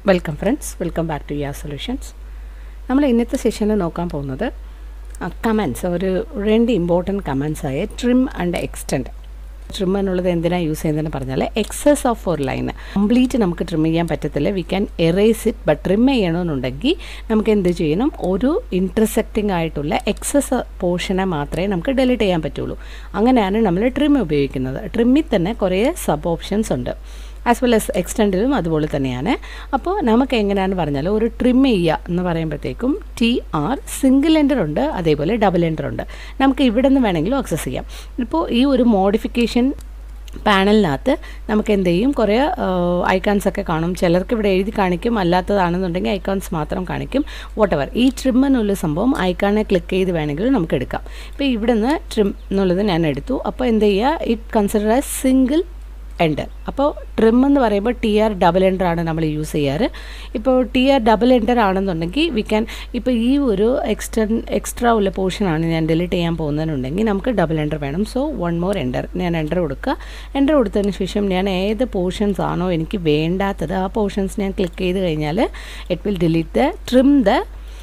welcome friends welcome back to യാ solutions നമ്മൾ ഇന്നത്തെ സെഷനിൽ നോക്കാൻ പോകുന്നത് കമൻസ് ഒരു രണ്ട് ഇമ്പോർട്ടൻറ്റ് കമൻസ് ആയ ട്രിം ആൻഡ് എക്സ്റ്റെൻഡ് ട്രിം എന്നുള്ളത് എന്തിനാണ് യൂസ് ചെയ്യുന്നതെന്ന് പറഞ്ഞാൽ എക്സസ് ഓഫ് ഒരു ലൈൻ കംപ്ലീറ്റ് നമുക്ക് ട്രിം ചെയ്യാൻ പറ്റത്തില്ല we can erase it but trim ചെയ്യണമെന്നുണ്ടെങ്കിൽ നമുക്ക് എന്ത് ചെയ്യണം ഒരു ഇൻറ്റർസെക്റ്റിംഗ് ആയിട്ടുള്ള എക്സസ് പോർഷനെ മാത്രമേ നമുക്ക് ഡെലിറ്റ് ചെയ്യാൻ പറ്റുള്ളൂ അങ്ങനെയാണ് നമ്മൾ ട്രിം ഉപയോഗിക്കുന്നത് ട്രിമ്മിൽ തന്നെ കുറേ സബ് ഓപ്ഷൻസ് ഉണ്ട് ആസ് വെൽ എസ് എക്സ്റ്റൻഡിലും അതുപോലെ തന്നെയാണ് അപ്പോൾ നമുക്ക് എങ്ങനെയാണെന്ന് പറഞ്ഞാൽ ഒരു ട്രിം ചെയ്യുക എന്ന് പറയുമ്പോഴത്തേക്കും ടി ആർ സിംഗിൾ എൻഡർ ഉണ്ട് അതേപോലെ ഡബിൾ എൻഡർ ഉണ്ട് നമുക്ക് ഇവിടെ നിന്ന് വേണമെങ്കിലും ആക്സസ് ചെയ്യാം ഇപ്പോൾ ഈ ഒരു മോഡിഫിക്കേഷൻ പാനലിനകത്ത് നമുക്ക് എന്ത് ചെയ്യും കുറേ ഐക്കൺസ് ഒക്കെ കാണും ചിലർക്ക് ഇവിടെ എഴുതി കാണിക്കും അല്ലാത്തതാണെന്നുണ്ടെങ്കിൽ ഐക്കൺസ് മാത്രം കാണിക്കും വോട്ടെവർ ഈ ട്രിം എന്നുള്ള സംഭവം ഐക്കണെ ക്ലിക്ക് ചെയ്ത് വേണമെങ്കിൽ നമുക്ക് എടുക്കാം ഇപ്പോൾ ഇവിടെ നിന്ന് ട്രിം എന്നുള്ളത് ഞാൻ എടുത്തു അപ്പോൾ എന്ത് ചെയ്യുക it consider as single enter അപ്പോൾ ട്രിം എന്ന് പറയുമ്പോൾ ടി ആർ ഡബിൾ എൻഡർ ആണ് നമ്മൾ യൂസ് ചെയ്യാറ് ഇപ്പോൾ ടി ആർ ഡബിൾ എൻഡർ ആണെന്നുണ്ടെങ്കിൽ വി ക്യാൻ ഇപ്പോൾ ഈ ഒരു എക്സ്റ്റൻ എക്സ്ട്രാ ഉള്ള പോർഷനാണ് ഞാൻ ഡിലീറ്റ് ചെയ്യാൻ പോകുന്നതെന്നുണ്ടെങ്കിൽ നമുക്ക് ഡബിൾ എൻഡർ വേണം സോ വൺ മോർ എൻഡർ ഞാൻ എൻഡർ കൊടുക്കുക എൻഡർ കൊടുത്തതിന് ശേഷം ഞാൻ ഏത് പോർഷൻസ് ആണോ എനിക്ക് വേണ്ടാത്തത് ആ പോർഷൻസ് ഞാൻ ക്ലിക്ക് ചെയ്ത് കഴിഞ്ഞാൽ it will delete the trim the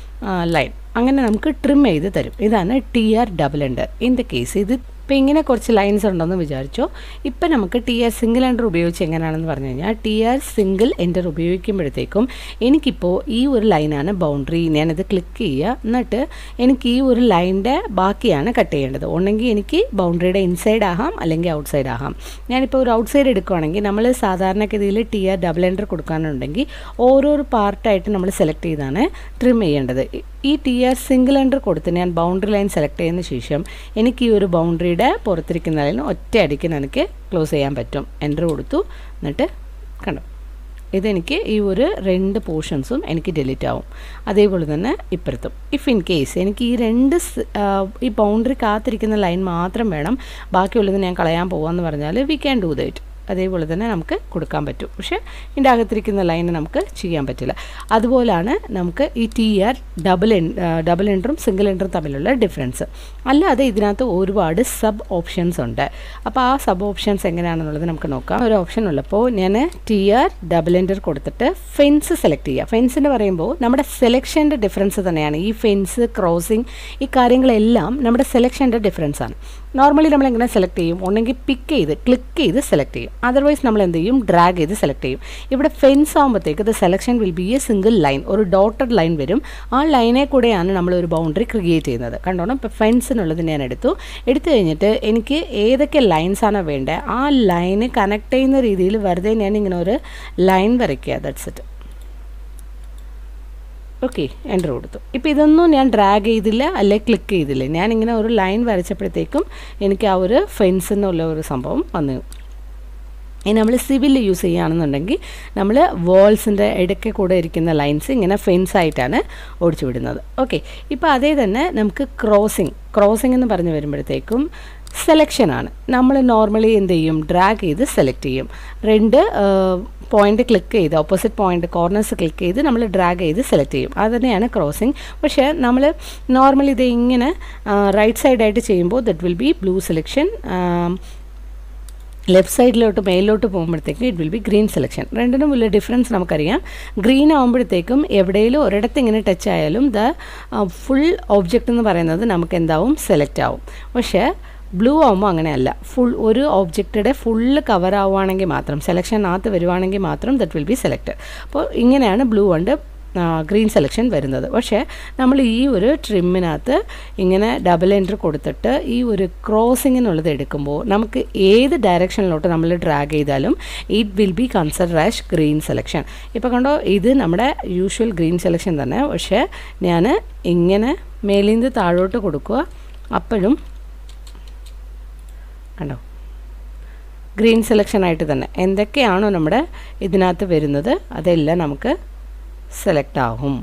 line അങ്ങനെ നമുക്ക് ട്രിം ചെയ്ത് തരും ഇതാണ് T R double enter in the case ഇത് ഇപ്പോൾ ഇങ്ങനെ കുറച്ച് ലൈൻസ് ഉണ്ടെന്ന് വിചാരിച്ചോ ഇപ്പം നമുക്ക് ടി ആർ സിംഗിൾ എൻഡർ ഉപയോഗിച്ച് എങ്ങനെയാണെന്ന് പറഞ്ഞു കഴിഞ്ഞാൽ ടി ആർ സിംഗിൾ എൻഡർ ഉപയോഗിക്കുമ്പോഴത്തേക്കും എനിക്കിപ്പോൾ ഈ ഒരു ലൈനാണ് ബൗണ്ടറി ഞാനിത് ക്ലിക്ക് ചെയ്യുക എന്നിട്ട് എനിക്ക് ഈ ഒരു ലൈനിൻ്റെ ബാക്കിയാണ് കട്ട് ചെയ്യേണ്ടത് ഒന്നെങ്കിൽ എനിക്ക് ബൗണ്ടറിയുടെ ഇൻസൈഡ് ആകാം അല്ലെങ്കിൽ ഔട്ട് സൈഡ് ആകാം ഞാനിപ്പോൾ ഒരു ഔട്ട് സൈഡ് എടുക്കുകയാണെങ്കിൽ നമ്മൾ സാധാരണഗതിയിൽ ടി ആർ ഡബിൾ എൻഡർ കൊടുക്കാനുണ്ടെങ്കിൽ ഓരോരോ പാർട്ടായിട്ട് നമ്മൾ സെലക്ട് ചെയ്താണ് ട്രിം ചെയ്യേണ്ടത് ഈ ടി ആർ സിംഗിൾ എൻഡർ കൊടുത്ത് ഞാൻ ബൗണ്ടറി ലൈൻ സെലക്ട് ചെയ്തതിന് ശേഷം എനിക്ക് ഈ ഒരു ബൗണ്ടറിയുടെ പുറത്തിരിക്കുന്ന ലൈൻ ഒറ്റ അടിക്ക് എനിക്ക് ക്ലോസ് ചെയ്യാൻ പറ്റും എൻഡർ കൊടുത്തു എന്നിട്ട് കണ്ടു ഇതെനിക്ക് ഈ ഒരു രണ്ട് പോർഷൻസും എനിക്ക് ഡിലീറ്റ് ആവും അതേപോലെ തന്നെ ഇപ്പുറത്തും ഇഫ് ഇൻ കേസ് എനിക്ക് ഈ രണ്ട് ഈ ബൗണ്ടറി കാത്തിരിക്കുന്ന ലൈൻ മാത്രം വേണം ബാക്കിയുള്ളത് ഞാൻ കളയാൻ പോകാമെന്ന് പറഞ്ഞാൽ വി ക്യാൻ ഡൂ ദൈറ്റ് അതേപോലെ തന്നെ നമുക്ക് കൊടുക്കാൻ പറ്റും പക്ഷേ ഇതിൻ്റെ അകത്തിരിക്കുന്ന ലൈന് നമുക്ക് ചെയ്യാൻ പറ്റില്ല അതുപോലാണ് നമുക്ക് ഈ ടി ആർ ഡബിൾ എൻ ഡബിൾ എൻഡറും സിംഗിൾ എൻഡറും തമ്മിലുള്ള ഡിഫറൻസ് അല്ലാതെ ഇതിനകത്ത് ഒരുപാട് സബ് ഓപ്ഷൻസ് ഉണ്ട് അപ്പോൾ ആ സബ് ഓപ്ഷൻസ് എങ്ങനെയാണെന്നുള്ളത് നമുക്ക് നോക്കാം ഒരു ഓപ്ഷൻ ഉള്ളപ്പോൾ ഞാൻ ടി ആർ ഡബിൾ എൻഡർ കൊടുത്തിട്ട് ഫെൻസ് സെലക്ട് ചെയ്യുക ഫെൻസ് എന്ന് പറയുമ്പോൾ നമ്മുടെ സെലക്ഷൻ്റെ ഡിഫറൻസ് തന്നെയാണ് ഈ ഫെൻസ് ക്രോസിങ് ഈ കാര്യങ്ങളെല്ലാം നമ്മുടെ സെലക്ഷൻ്റെ ഡിഫറൻസ് ആണ് നോർമലി നമ്മൾ എങ്ങനെ സെലക്ട് ചെയ്യും ഒന്നെങ്കിൽ പിക്ക് ചെയ്ത് ക്ലിക്ക് ചെയ്ത് സെലക്ട് ചെയ്യും അതർവൈസ് നമ്മൾ എന്ത് ചെയ്യും ഡ്രാഗ് ചെയ്ത് സെലക്ട് ചെയ്യും ഇവിടെ ഫെൻസ് ആകുമ്പോഴത്തേക്ക് the selection will be a single line ഒരു ഡോട്ടഡ് ലൈൻ വരും ആ ലൈനെ കൂടെയാണ് നമ്മൾ ഒരു ബൗണ്ടറി ക്രിയേറ്റ് ചെയ്യുന്നത് കണ്ടോണം ഇപ്പോൾ ഫെൻസിനുള്ളത് ഞാൻ എടുത്തു എടുത്തു കഴിഞ്ഞിട്ട് എനിക്ക് ഏതൊക്കെ ലൈൻസ് ആണോ വേണ്ടത് ആ ലൈന് കണക്ട് ചെയ്യുന്ന രീതിയിൽ വെറുതെ ഞാൻ ഇങ്ങനെ ഒരു ലൈൻ വരയ്ക്കുക ദറ്റ്സ് ഇറ്റ് ഓക്കെ എൻ്റർ കൊടുത്തു ഇപ്പോൾ ഇതൊന്നും ഞാൻ ഡ്രാഗ് ചെയ്തില്ല അല്ലെ ക്ലിക്ക് ചെയ്തില്ല ഞാനിങ്ങനെ ഒരു ലൈൻ വരച്ചപ്പോഴത്തേക്കും എനിക്ക് ആ ഒരു ഫെൻസ് എന്നുള്ള ഒരു സംഭവം വന്നു ഇനി നമ്മൾ സിവിൽ യൂസ് ചെയ്യുകയാണെന്നുണ്ടെങ്കിൽ നമ്മൾ വാൾസിൻ്റെ ഇടയ്ക്ക് കൂടെ ഇരിക്കുന്ന ലൈൻസ് ഇങ്ങനെ ഫെൻസ് ആയിട്ടാണ് ഓടിച്ചു വിടുന്നത് ഓക്കെ ഇപ്പോൾ അതേ തന്നെ നമുക്ക് ക്രോസിങ് ക്രോസിംഗ് എന്ന് പറഞ്ഞു വരുമ്പോഴത്തേക്കും സെലക്ഷനാണ് നമ്മൾ നോർമലി എന്ത് ചെയ്യും ഡ്രാഗ് ചെയ്ത് സെലക്ട് ചെയ്യും രണ്ട് പോയിന്റ് ക്ലിക്ക് ചെയ്ത് ഓപ്പോസിറ്റ് പോയിന്റ് കോർണേഴ്സ് ക്ലിക്ക് ചെയ്ത് നമ്മൾ ഡ്രാഗ് ചെയ്ത് സെലക്ട് ചെയ്യും അത് തന്നെയാണ് ക്രോസിങ് പക്ഷേ നമ്മൾ നോർമലി ഇത് ഇങ്ങനെ റൈറ്റ് സൈഡായിട്ട് ചെയ്യുമ്പോൾ that will be blue selection left സൈഡിലോട്ട് മേലിലോട്ട് പോകുമ്പോഴത്തേക്കും it will be green selection രണ്ടിനും വലിയ ഡിഫറൻസ് നമുക്കറിയാം ഗ്രീൻ ആകുമ്പോഴത്തേക്കും എവിടെയെങ്കിലും ഒരിടത്ത് ഇങ്ങനെ ടച്ച് ആയാലും ദ ഫുൾ ഓബ്ജക്റ്റ് എന്ന് പറയുന്നത് നമുക്ക് എന്താവും സെലക്ട് ആവും പക്ഷേ ബ്ലൂ ആകുമ്പോൾ അങ്ങനെയല്ല ഫുൾ ഒരു ഓബ്ജക്റ്റിയുടെ ഫുള്ള് കവർ ആവുകയാണെങ്കിൽ മാത്രം സെലക്ഷനകത്ത് വരുവാണെങ്കിൽ മാത്രം ദറ്റ് വിൽ ബി സെലക്ട് അപ്പോൾ ഇങ്ങനെയാണ് ബ്ലൂ കൊണ്ട് ഗ്രീൻ സെലക്ഷൻ വരുന്നത് പക്ഷേ നമ്മൾ ഈ ഒരു ട്രിമ്മിനകത്ത് ഇങ്ങനെ ഡബിൾ എൻട്രി കൊടുത്തിട്ട് ഈ ഒരു ക്രോസിങ്ങിനുള്ളത് എടുക്കുമ്പോൾ നമുക്ക് ഏത് ഡയറക്ഷനിലോട്ട് നമ്മൾ ഡ്രാഗ് ചെയ്താലും it will be consider as green selection ഇപ്പോൾ കണ്ടോ ഇത് നമ്മുടെ യൂഷ്വൽ ഗ്രീൻ സെലക്ഷൻ തന്നെ പക്ഷേ ഞാൻ ഇങ്ങനെ മേലിൽ നിന്ന് താഴോട്ട് കൊടുക്കുക അപ്പോഴും കണ്ടോ ഗ്രീൻ സെലക്ഷൻ ആയിട്ട് തന്നെ എന്തൊക്കെയാണോ നമ്മുടെ ഇതിനകത്ത് വരുന്നത് അതെല്ലാം നമുക്ക് സെലക്ട് ആകും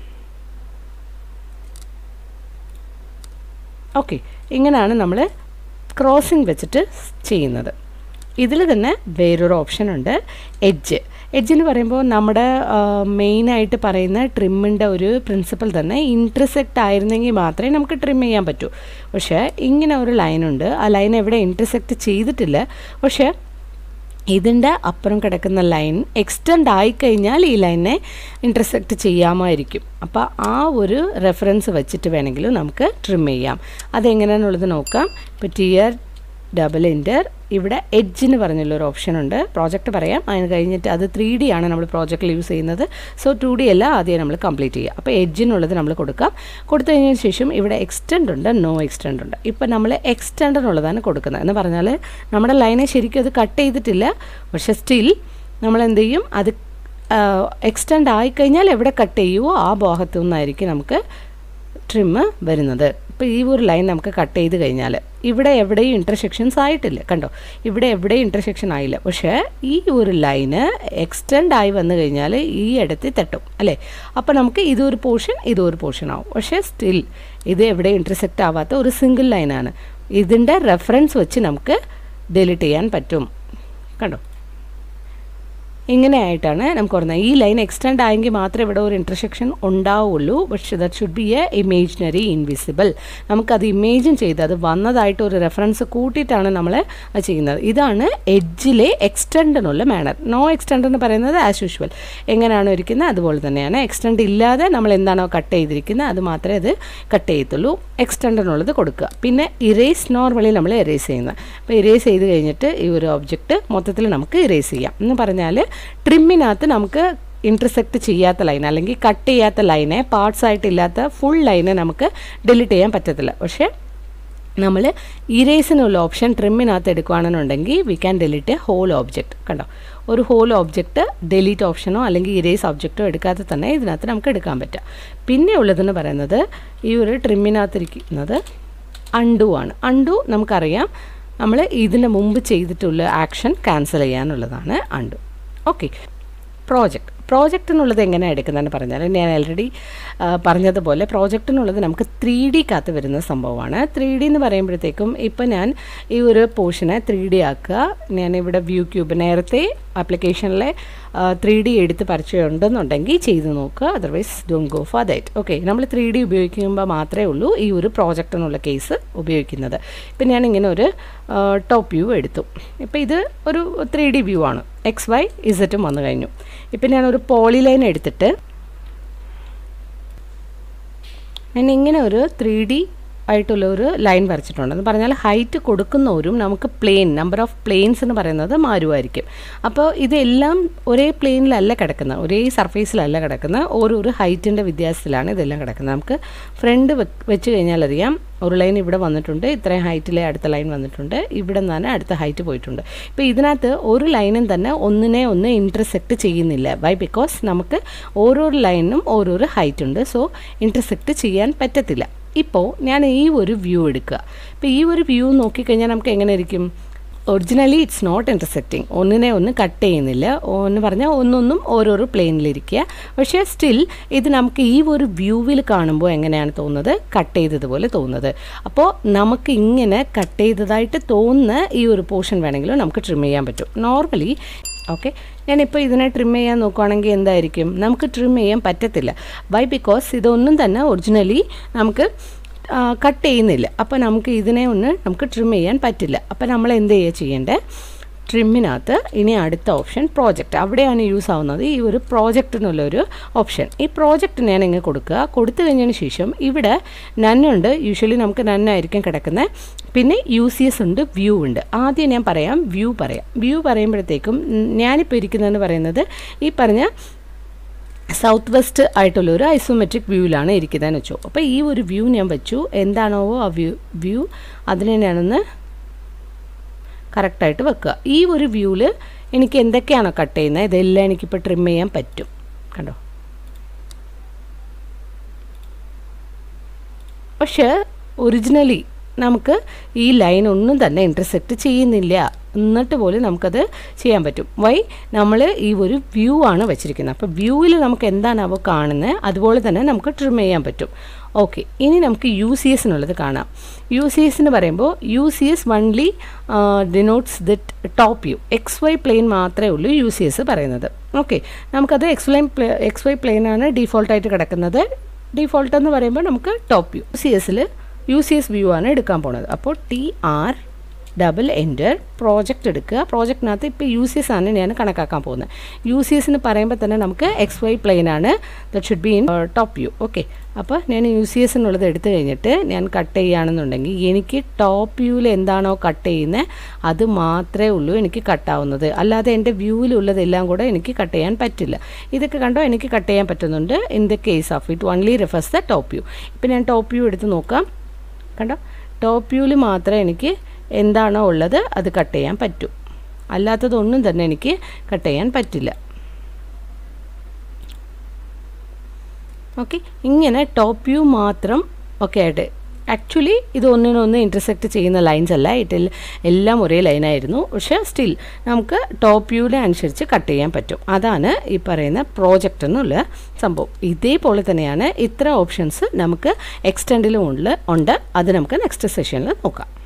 ഓക്കെ ഇങ്ങനെയാണ് നമ്മൾ ക്രോസിംഗ് വെച്ചിട്ട് ചെയ്യുന്നത് ഇതിൽ തന്നെ വേറൊരു ഓപ്ഷൻ ഉണ്ട് എഡ്ജ് എഡ്ജ് എന്ന് പറയുമ്പോൾ നമ്മുടെ മെയിനായിട്ട് പറയുന്ന ട്രിമ്മിൻ്റെ ഒരു പ്രിൻസിപ്പൽ തന്നെ ഇൻറ്റർസെക്റ്റ് ആയിരുന്നെങ്കിൽ മാത്രമേ നമുക്ക് ട്രിം ചെയ്യാൻ പറ്റൂ പക്ഷേ ഇങ്ങനെ ഒരു ലൈനുണ്ട് ആ ലൈൻ എവിടെ ഇൻറ്റർസെക്റ്റ് ചെയ്തിട്ടില്ല പക്ഷേ ഇതിൻ്റെ അപ്പുറം കിടക്കുന്ന ലൈൻ എക്സ്റ്റെൻഡ് ആയിക്കഴിഞ്ഞാൽ ഈ ലൈനെ ഇൻ്റർസെക്റ്റ് ചെയ്യാമായിരിക്കും അപ്പോൾ ആ ഒരു റെഫറൻസ് വെച്ചിട്ട് വേണമെങ്കിലും നമുക്ക് ട്രിം ചെയ്യാം അതെങ്ങനെയാണെന്നുള്ളത് നോക്കാം ഇപ്പോൾ ടിയർ ഡബിൾ ഇൻ്റർ ഇവിടെ എഡ്ജിന് പറഞ്ഞുള്ള ഒരു ഓപ്ഷൻ ഉണ്ട് പ്രോജക്റ്റ് പറയാം അതിന് കഴിഞ്ഞിട്ട് അത് ത്രീ ഡി ആണ് നമ്മൾ പ്രോജക്റ്റിൽ യൂസ് ചെയ്യുന്നത് സോ ടു ഡി അല്ല ആദ്യം നമ്മൾ കംപ്ലീറ്റ് ചെയ്യുക അപ്പോൾ എഡ്ജിനുള്ളത് നമ്മൾ കൊടുക്കാം കൊടുത്തു കഴിഞ്ഞതിന് ശേഷം ഇവിടെ എക്സ്റ്റെൻഡ് ഉണ്ട് നോ എക്സ്റ്റെൻഡ് ഉണ്ട് ഇപ്പം നമ്മൾ എക്സ്റ്റെൻഡിനുള്ളതാണ് കൊടുക്കുന്നത് എന്ന് പറഞ്ഞാൽ നമ്മുടെ ലൈനെ ശരിക്കും അത് കട്ട് ചെയ്തിട്ടില്ല പക്ഷെ സ്റ്റിൽ നമ്മൾ എന്ത് ചെയ്യും അത് എക്സ്റ്റെൻഡ് ആയിക്കഴിഞ്ഞാൽ എവിടെ കട്ട് ചെയ്യുമോ ആ ഭാഗത്തു നിന്നായിരിക്കും നമുക്ക് ട്രിമ്മ് വരുന്നത് ഇപ്പോൾ ഈ ഒരു ലൈൻ നമുക്ക് കട്ട് ചെയ്ത് കഴിഞ്ഞാൽ ഇവിടെ എവിടെയും ഇൻ്റർസെക്ഷൻസ് ആയിട്ടില്ല കണ്ടോ ഇവിടെ എവിടെയും ഇൻ്റർസെക്ഷൻ ആയില്ല പക്ഷേ ഈ ഒരു ലൈന് എക്സ്റ്റെൻഡ് ആയി വന്നു കഴിഞ്ഞാൽ ഈ ഇടത്തിൽ തട്ടും അല്ലേ അപ്പോൾ നമുക്ക് ഇതൊരു പോർഷൻ ഇതൊരു പോർഷൻ ആവും പക്ഷേ സ്റ്റിൽ ഇത് എവിടെ ഇൻ്റർസെക്റ്റ് ആവാത്ത ഒരു സിംഗിൾ ലൈനാണ് ഇതിൻ്റെ റെഫറൻസ് വെച്ച് നമുക്ക് ഡിലീറ്റ് ചെയ്യാൻ പറ്റും കണ്ടോ ഇങ്ങനെയായിട്ടാണ് നമുക്ക് പറഞ്ഞത് ഈ ലൈൻ എക്സ്റ്റെൻഡ് ആയെങ്കിൽ മാത്രമേ ഇവിടെ ഒരു ഇൻ്റർസെക്ഷൻ ഉണ്ടാവുള്ളൂ പക്ഷേ that should be a imaginary invisible നമുക്കത് ഇമേജിൻ ചെയ്ത് അത് വന്നതായിട്ട് ഒരു റെഫറൻസ് കൂട്ടിയിട്ടാണ് നമ്മൾ അത് ചെയ്യുന്നത് ഇതാണ് എഡ്ജിലെ എക്സ്റ്റെൻഡിനുള്ള മാനർ നോ എക്സ്റ്റെൻഡ് എന്ന് പറയുന്നത് ആസ് യൂഷ്വൽ എങ്ങനെയാണോ ഇരിക്കുന്നത് അതുപോലെ തന്നെയാണ് എക്സ്റ്റെൻഡ് ഇല്ലാതെ നമ്മൾ എന്താണോ കട്ട് ചെയ്തിരിക്കുന്നത് അത് മാത്രമേ അത് കട്ട് ചെയ്യത്തുള്ളൂ എക്സ്റ്റെൻഡിനുള്ളത് കൊടുക്കുക പിന്നെ ഇറേസ് നോർമലി നമ്മൾ ഇറേസ് ചെയ്യുന്നത് അപ്പോൾ ഇറേസ് ചെയ്ത് കഴിഞ്ഞിട്ട് ഈ ഒരു ഒബ്ജക്റ്റ് മൊത്തത്തിൽ നമുക്ക് ഇറേസ് ചെയ്യാം എന്ന് പറഞ്ഞാൽ ട്രിമ്മിനകത്ത് നമുക്ക് ഇൻ്റർസെക്റ്റ് ചെയ്യാത്ത ലൈൻ അല്ലെങ്കിൽ കട്ട് ചെയ്യാത്ത ലൈനെ പാർട്സ് ആയിട്ടില്ലാത്ത ഫുൾ ലൈനെ നമുക്ക് ഡിലീറ്റ് ചെയ്യാൻ പറ്റത്തില്ല പക്ഷേ നമ്മൾ ഇറേസിനുള്ള ഓപ്ഷൻ ട്രിമ്മിനകത്ത് എടുക്കുകയാണെന്നുണ്ടെങ്കിൽ we can delete a whole object കണ്ടോ ഒരു ഹോൾ ഓബ്ജക്റ്റ് ഡിലീറ്റ് ഓപ്ഷനോ അല്ലെങ്കിൽ ഇറേസ് ഓബ്ജക്റ്റോ എടുക്കാതെ തന്നെ ഇതിനകത്ത് നമുക്ക് എടുക്കാൻ പറ്റും പിന്നെ ഉള്ളതെന്ന് പറയുന്നത് ഈ ഒരു ട്രിമ്മിനകത്തിരിക്കുന്നത് അണ്ടു ആണ് അണ്ടു നമുക്കറിയാം നമ്മൾ ഇതിന് മുമ്പ് ചെയ്തിട്ടുള്ള ആക്ഷൻ ക്യാൻസൽ ചെയ്യാനുള്ളതാണ് അണ്ടു ഓക്കെ പ്രോജക്റ്റ് പ്രോജക്റ്റിനുള്ളത് എങ്ങനെയാണ് എടുക്കുന്നതെന്ന് പറഞ്ഞാൽ ഞാൻ ഓൾറെഡി പറഞ്ഞതുപോലെ പ്രോജക്റ്റിനുള്ളത് നമുക്ക് ത്രീ ഡിക്കകത്ത് വരുന്ന സംഭവമാണ് ത്രീ ഡി എന്ന് പറയുമ്പോഴത്തേക്കും ഇപ്പം ഞാൻ ഈ ഒരു പോർഷനെ ത്രീ ഡി ആക്കുക ഞാൻ ഇവിടെ വ്യൂ ക്യൂബ് നേരത്തെ ആപ്ലിക്കേഷനിലെ ത്രീ ഡി എടുത്ത് പരിചയം ഉണ്ടെന്നുണ്ടെങ്കിൽ ചെയ്ത് നോക്കുക otherwise don't go for that okay നമ്മൾ ത്രീ ഡി ഉപയോഗിക്കുമ്പോൾ മാത്രമേ ഉള്ളൂ ഈ ഒരു പ്രോജക്റ്റിനുള്ള കേസ് ഉപയോഗിക്കുന്നത് ഇപ്പം ഞാൻ ഇങ്ങനെ ഒരു ടോപ്പ് വ്യൂ എടുത്തു ഇപ്പം ഇത് ഒരു ത്രീ ഡി വ്യൂ ആണ് എക്സ് വൈ ഇസറ്റും വന്നു കഴിഞ്ഞു ഇപ്പം ഞാനൊരു പോളിലൈൻ എടുത്തിട്ട് ഞാൻ ഇങ്ങനെ ഒരു ത്രീ ഡി ആയിട്ടുള്ള ഒരു ലൈൻ വരച്ചിട്ടുണ്ട് എന്ന് പറഞ്ഞാൽ ഹൈറ്റ് കൊടുക്കുന്നവരും നമുക്ക് പ്ലെയിൻ നമ്പർ ഓഫ് പ്ലെയിൻസ് എന്ന് പറയുന്നത് മാറുമായിരിക്കും അപ്പോൾ ഇതെല്ലാം ഒരേ പ്ലെയിനിലല്ല കിടക്കുന്നത് ഒരേ സർഫേസിലല്ല കിടക്കുന്നത് ഓരോരോ ഹൈറ്റിൻ്റെ വ്യത്യാസത്തിലാണ് ഇതെല്ലാം കിടക്കുന്നത് നമുക്ക് ഫ്രണ്ട് വെച്ച് കഴിഞ്ഞാൽ അറിയാം ഒരു ലൈൻ ഇവിടെ വന്നിട്ടുണ്ട് ഇത്രയും ഹൈറ്റിലെ അടുത്ത ലൈൻ വന്നിട്ടുണ്ട് ഇവിടെ നിന്നാണ് അടുത്ത ഹൈറ്റ് പോയിട്ടുണ്ട് ഇപ്പോൾ ഇതിനകത്ത് ഒരു ലൈനും തന്നെ ഒന്നിനെ ഒന്ന് ഇൻറ്റർസെക്റ്റ് ചെയ്യുന്നില്ല വൈ ബിക്കോസ് നമുക്ക് ഓരോ ലൈനും ഓരോരോ ഹൈറ്റ് ഉണ്ട് സോ ഇൻറ്റർസെക്റ്റ് ചെയ്യാൻ പറ്റത്തില്ല ഇപ്പോൾ ഞാൻ ഈ ഒരു വ്യൂ എടുക്കുക ഇപ്പോൾ ഈ ഒരു വ്യൂ നോക്കിക്കഴിഞ്ഞാൽ നമുക്ക് എങ്ങനെ ഇരിക്കും ഒറിജിനലി ഇറ്റ്സ് നോട്ട് ഇൻ്റർസെക്റ്റിംഗ് ഒന്നിനെ ഒന്ന് കട്ട് ചെയ്യുന്നില്ല എന്ന് പറഞ്ഞാൽ ഒന്നൊന്നും ഓരോരോ പ്ലെയിനിലിരിക്കുക പക്ഷേ സ്റ്റിൽ ഇത് നമുക്ക് ഈ ഒരു വ്യൂവിൽ കാണുമ്പോൾ എങ്ങനെയാണ് തോന്നുന്നത് കട്ട് ചെയ്തതുപോലെ തോന്നുന്നത് അപ്പോൾ നമുക്ക് ഇങ്ങനെ കട്ട് ചെയ്തതായിട്ട് തോന്നുന്ന ഈ ഒരു പോർഷൻ വേണമെങ്കിലും നമുക്ക് ട്രിം ചെയ്യാൻ പറ്റും നോർമലി ഓക്കെ ഞാനിപ്പോൾ ഇതിനെ ട്രിം ചെയ്യാൻ നോക്കുവാണെങ്കിൽ എന്തായിരിക്കും നമുക്ക് ട്രിം ചെയ്യാൻ പറ്റത്തില്ല വൈ ബിക്കോസ് ഇതൊന്നും തന്നെ ഒറിജിനലി നമുക്ക് കട്ട് ചെയ്യുന്നില്ല അപ്പോൾ നമുക്ക് ഇതിനെ ഒന്ന് നമുക്ക് ട്രിം ചെയ്യാൻ പറ്റില്ല അപ്പോൾ നമ്മൾ എന്ത് ചെയ്യുക ചെയ്യേണ്ടത് ട്രിമ്മിനകത്ത് ഇനി അടുത്ത ഓപ്ഷൻ പ്രോജക്റ്റ് അവിടെയാണ് യൂസ് ആവുന്നത് ഈ ഒരു പ്രോജക്റ്റിനുള്ളൊരു ഓപ്ഷൻ ഈ പ്രോജക്റ്റ് ഞാൻ ഇങ്ങനെ കൊടുക്കുക കൊടുത്തു കഴിഞ്ഞതിന് ശേഷം ഇവിടെ നന്നുണ്ട് യൂഷ്വലി നമുക്ക് നന്നായിരിക്കും കിടക്കുന്നത് പിന്നെ യു സി എസ് ഉണ്ട് വ്യൂ ഉണ്ട് ആദ്യം ഞാൻ പറയാം വ്യൂ പറയാം വ്യൂ പറയുമ്പോഴത്തേക്കും ഞാനിപ്പോൾ ഇരിക്കുന്നതെന്ന് പറയുന്നത് ഈ പറഞ്ഞ സൗത്ത് വെസ്റ്റ് ആയിട്ടുള്ള ഒരു ഐസോമെട്രിക് വ്യൂവിലാണ് ഇരിക്കുന്നതെന്ന് വെച്ചു അപ്പോൾ ഈ ഒരു വ്യൂ ഞാൻ വെച്ചു എന്താണോ ആ വ്യൂ വ്യൂ അതിനെ ഞാനൊന്ന് കറക്റ്റായിട്ട് വെക്കുക ഈ ഒരു വ്യൂവിൽ എനിക്ക് എന്തൊക്കെയാണോ കട്ട് ചെയ്യുന്നത് ഇതെല്ലാം എനിക്കിപ്പോൾ ട്രിം ചെയ്യാൻ പറ്റും കണ്ടോ പക്ഷേ ഒറിജിനലി നമുക്ക് ഈ ലൈൻ ഒന്നും തന്നെ ഇൻ്റർസെക്റ്റ് ചെയ്യുന്നില്ല എന്നിട്ട് പോലും നമുക്കത് ചെയ്യാൻ പറ്റും വൈ നമ്മൾ ഈ ഒരു വ്യൂ ആണ് വെച്ചിരിക്കുന്നത് അപ്പോൾ വ്യൂവിൽ നമുക്ക് എന്താണാവോ കാണുന്നത് അതുപോലെ തന്നെ നമുക്ക് ട്രിം ചെയ്യാൻ പറ്റും ഓക്കെ ഇനി നമുക്ക് യു സി എസിനുള്ളത് കാണാം യു സി എസ് എന്ന് പറയുമ്പോൾ U C S only denotes the top view X Y plane മാത്രമേ ഉള്ളൂ യു സി എസ് പറയുന്നത് ഓക്കെ നമുക്കത് X Y play X Y പ്ലെയിനാണ് ഡീഫോൾട്ടായിട്ട് കിടക്കുന്നത് ഡീഫോൾട്ട് എന്ന് പറയുമ്പോൾ നമുക്ക് ടോപ്പ് വ്യൂ സി എസിൽ യു സി എസ് വ്യൂ ആണ് എടുക്കാൻ പോണത് അപ്പോൾ T R double enter project എടുക്കുക പ്രോജക്റ്റിനകത്ത് ഇപ്പോൾ യു സി എസ് ആണ് ഞാൻ കണക്കാക്കാൻ പോകുന്നത് യു സി എസ് എന്ന് പറയുമ്പോൾ തന്നെ നമുക്ക് എക്സ് വൈ പ്ലെയിൻ ആണ് that should be in top view okay അപ്പോൾ ഞാൻ യു സി എസ് എന്നുള്ളത് എടുത്തു കഴിഞ്ഞിട്ട് ഞാൻ കട്ട് ചെയ്യുകയാണെന്നുണ്ടെങ്കിൽ എനിക്ക് ടോപ്പ് വ്യൂവിൽ എന്താണോ കട്ട് ചെയ്യുന്നത് അത് മാത്രമേ ഉള്ളൂ എനിക്ക് കട്ടാവുന്നത് അല്ലാതെ എൻ്റെ വ്യൂവിലുള്ളതെല്ലാം കൂടെ എനിക്ക് കട്ട് ചെയ്യാൻ പറ്റില്ല ഇതൊക്കെ കണ്ടോ എനിക്ക് കട്ട് ചെയ്യാൻ പറ്റുന്നുണ്ട് in the case of it only refers the top view ഇപ്പം ഞാൻ ടോപ്പ് വ്യൂ എടുത്ത് നോക്കാം കണ്ടോ ടോപ്പ് വ്യൂവിൽ മാത്രമേ എനിക്ക് എന്താണോ ഉള്ളത് അത് കട്ട് ചെയ്യാൻ പറ്റൂ അല്ലാത്തതൊന്നും തന്നെ എനിക്ക് കട്ട് ചെയ്യാൻ പറ്റില്ല ഓക്കെ ഇങ്ങനെ ടോപ്പ് വ്യൂ മാത്രം ഒക്കെ ആയിട്ട് ആക്ച്വലി ഇത് ഒന്നിനൊന്ന് ഇൻ്റർസെക്റ്റ് ചെയ്യുന്ന ലൈൻസ് അല്ല ഇതിൽ എല്ലാം ഒരേ ലൈനായിരുന്നു പക്ഷേ സ്റ്റിൽ നമുക്ക് ടോപ്പ് വ്യൂവിനെ അനുസരിച്ച് കട്ട് ചെയ്യാൻ പറ്റും അതാണ് ഈ പറയുന്ന പ്രോജക്റ്റ് എന്നുള്ള സംഭവം ഇതേപോലെ തന്നെയാണ് ഇത്ര ഓപ്ഷൻസ് നമുക്ക് എക്സ്റ്റെൻഡിലും ഉണ്ട് ഉണ്ട് അത് നമുക്ക് നെക്സ്റ്റ് സെഷനിൽ നോക്കാം